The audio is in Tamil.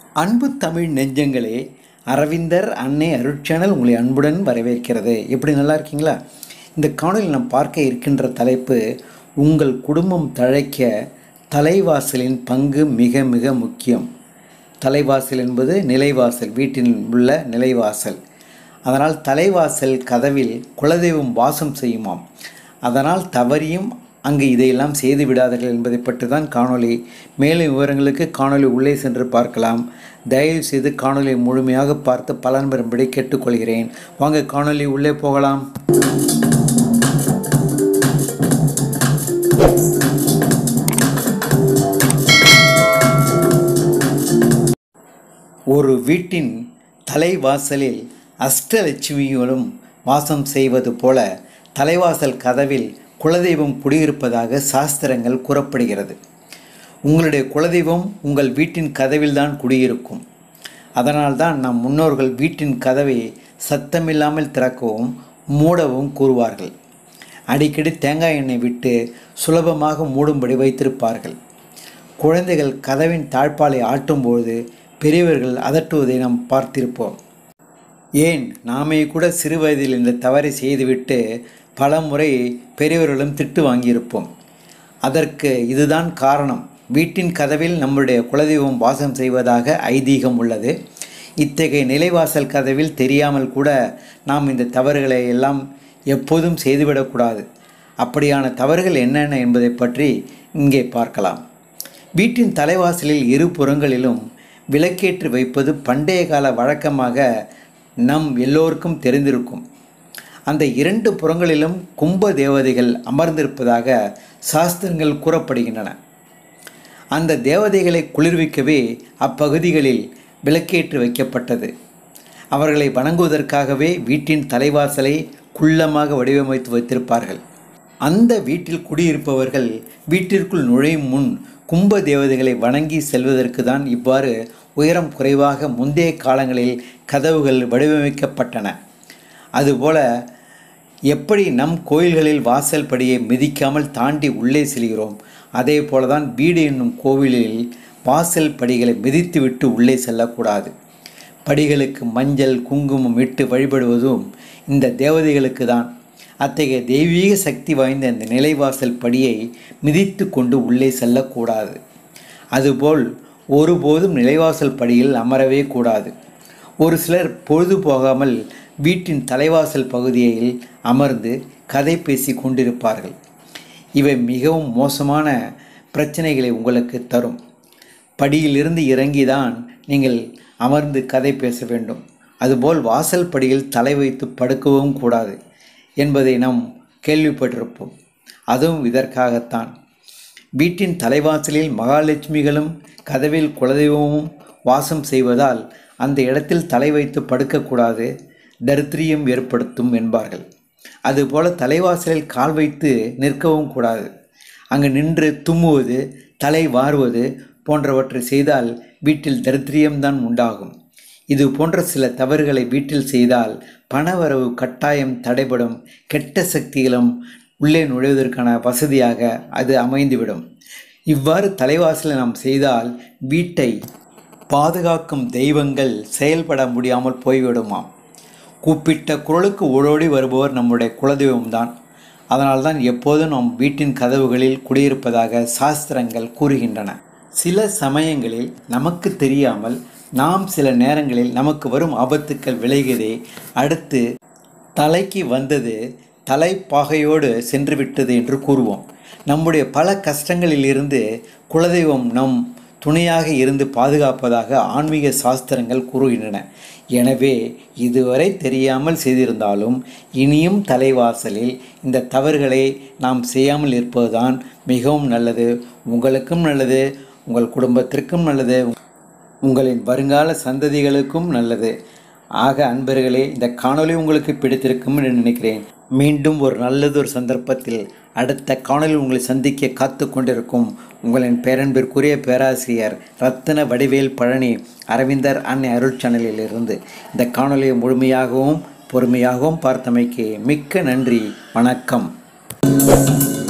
அன்பு தமிழ் நெஞ்சங்களே அரவிந்தர் அன்னை அருட்சேனல் உங்களை அன்புடன் வரவேற்கிறது எப்படி நல்லா இருக்கீங்களா இந்த காணொலியில் நாம் பார்க்க இருக்கின்ற தலைப்பு உங்கள் குடும்பம் தழைக்க தலைவாசலின் பங்கு மிக மிக முக்கியம் தலைவாசல் என்பது நிலைவாசல் வீட்டில் உள்ள நிலைவாசல் அதனால் தலைவாசல் கதவில் குலதெய்வம் வாசம் செய்யுமாம் அதனால் தவறியும் அங்கு இதையெல்லாம் செய்து விடாதீர்கள் என்பதை பற்றி தான் காணொளி மேலும் விவரங்களுக்கு காணொளி உள்ளே சென்று பார்க்கலாம் தயவு செய்து காணொலியை முழுமையாக பார்த்து பலன் பெறும்படி கேட்டுக்கொள்கிறேன் வாங்க காணொளி உள்ளே போகலாம் ஒரு வீட்டின் தலைவாசலில் அஷ்டலட்சுமிகளும் வாசம் செய்வது போல தலைவாசல் கதவில் குலதெய்வம் குடியிருப்பதாக சாஸ்திரங்கள் கூறப்படுகிறது உங்களுடைய குலதெய்வம் உங்கள் வீட்டின் கதவில்தான் குடியிருக்கும் அதனால்தான் நம் முன்னோர்கள் வீட்டின் கதவை சத்தமில்லாமல் திறக்கவும் மூடவும் கூறுவார்கள் அடிக்கடி தேங்காய் எண்ணெய் விட்டு சுலபமாக மூடும்படி வைத்திருப்பார்கள் குழந்தைகள் கதவின் தாழ்பாலை ஆட்டும்போது பெரியவர்கள் அதட்டுவதை நாம் பார்த்திருப்போம் ஏன் நாமே கூட சிறு வயதில் இந்த தவறை செய்துவிட்டு பல முறை பெரியவர்களும் திட்டு வாங்கியிருப்போம் அதற்கு இதுதான் காரணம் வீட்டின் கதவில் நம்முடைய குலதெய்வம் வாசம் செய்வதாக ஐதீகம் உள்ளது இத்தகைய நிலைவாசல் கதவில் தெரியாமல் கூட நாம் இந்த தவறுகளை எல்லாம் எப்போதும் செய்துவிடக்கூடாது அப்படியான தவறுகள் என்னென்ன என்பதை பற்றி இங்கே பார்க்கலாம் வீட்டின் தலைவாசலில் இரு புறங்களிலும் விளக்கேற்றி வைப்பது பண்டைய கால வழக்கமாக நம் எல்லோருக்கும் தெரிந்திருக்கும் அந்த இரண்டு புறங்களிலும் கும்ப தேவதைகள் அமர்ந்திருப்பதாக சாஸ்திரங்கள் கூறப்படுகின்றன அந்த தேவதைகளை குளிர்விக்கவே அப்பகுதிகளில் விளக்கேற்றி வைக்கப்பட்டது அவர்களை வணங்குவதற்காகவே வீட்டின் தலைவாசலை குள்ளமாக வடிவமைத்து வைத்திருப்பார்கள் அந்த வீட்டில் குடியிருப்பவர்கள் வீட்டிற்குள் நுழையும் முன் கும்ப தேவதைகளை வணங்கி செல்வதற்கு தான் இவ்வாறு உயரம் குறைவாக முந்தைய காலங்களில் கதவுகள் வடிவமைக்கப்பட்டன அதுபோல எப்படி நம் கோயில்களில் வாசல் படியை மிதிக்காமல் தாண்டி உள்ளே செல்கிறோம் அதே போலதான் வீடு என்னும் கோவிலில் வாசல் படிகளை மிதித்துவிட்டு உள்ளே செல்லக்கூடாது படிகளுக்கு மஞ்சள் குங்குமம் இட்டு வழிபடுவதும் இந்த தேவதைகளுக்கு தான் அத்தகைய தெய்வீக சக்தி வாய்ந்த இந்த நிலைவாசல் படியை மிதித்து கொண்டு உள்ளே செல்லக்கூடாது அதுபோல் ஒருபோதும் நிலைவாசல் படியில் அமரவே கூடாது ஒரு சிலர் பொழுது போகாமல் வீட்டின் தலைவாசல் பகுதியில் அமர்ந்து கதை பேசி கொண்டிருப்பார்கள் இவை மிகவும் மோசமான பிரச்சனைகளை உங்களுக்கு தரும் படியிலிருந்து இறங்கிதான் நீங்கள் அமர்ந்து கதை பேச வேண்டும் அதுபோல் வாசல் படியில் தலை வைத்து படுக்கவும் கூடாது என்பதை நாம் கேள்விப்பட்டிருப்போம் அதுவும் இதற்காகத்தான் வீட்டின் தலைவாசலில் மகாலட்சுமிகளும் கதவில் குலதெய்வமும் வாசம் செய்வதால் அந்த இடத்தில் தலை வைத்து படுக்கக்கூடாது தரித்திரியம் ஏற்படுத்தும் என்பார்கள் அதுபோல தலைவாசலில் கால் வைத்து நிற்கவும் கூடாது அங்கு நின்று தும்முவது தலை வாருவது போன்றவற்றை செய்தால் வீட்டில் தரித்திரியம்தான் உண்டாகும் இது போன்ற சில தவறுகளை வீட்டில் செய்தால் பணவரவு கட்டாயம் தடைபடும் கெட்ட சக்திகளும் உள்ளே நுழைவதற்கான வசதியாக அது அமைந்துவிடும் இவ்வாறு தலைவாசலை நாம் செய்தால் வீட்டை பாதுகாக்கும் தெய்வங்கள் செயல்பட முடியாமல் போய்விடுமாம் கூப்பிட்ட குரலுக்கு ஓடோடி வருபவர் நம்முடைய குலதெய்வம்தான் அதனால்தான் எப்போதும் நம் வீட்டின் கதவுகளில் குடியிருப்பதாக சாஸ்திரங்கள் கூறுகின்றன சில சமயங்களில் நமக்கு தெரியாமல் நாம் சில நேரங்களில் நமக்கு வரும் ஆபத்துக்கள் விளைகிறதே அடுத்து தலைக்கு வந்தது தலைப்பாகையோடு சென்று விட்டது என்று கூறுவோம் நம்முடைய பல கஷ்டங்களில் இருந்து குலதெய்வம் நம் துணையாக இருந்து பாதுகாப்பதாக ஆன்மீக சாஸ்திரங்கள் கூறுகின்றன எனவே இதுவரை தெரியாமல் செய்திருந்தாலும் இனியும் தலைவாசலில் இந்த தவறுகளை நாம் செய்யாமல் இருப்பதுதான் மிகவும் நல்லது உங்களுக்கும் நல்லது உங்கள் குடும்பத்திற்கும் நல்லது உங்களின் வருங்கால சந்ததிகளுக்கும் நல்லது ஆக அன்பர்களே இந்த காணொளி உங்களுக்கு பிடித்திருக்கும் என்று நினைக்கிறேன் மீண்டும் ஒரு நல்லதொரு சந்தர்ப்பத்தில் அடுத்த காணொளி உங்களை சந்திக்க காத்து கொண்டிருக்கும் உங்களின் பேரன்பிற்குரிய பேராசிரியர் ரத்தின வடிவேல் பழனி அரவிந்தர் அன்னை அருள் சேனலில் இருந்து இந்த காணொலியை முழுமையாகவும் பொறுமையாகவும் பார்த்தமைக்கு மிக்க நன்றி வணக்கம்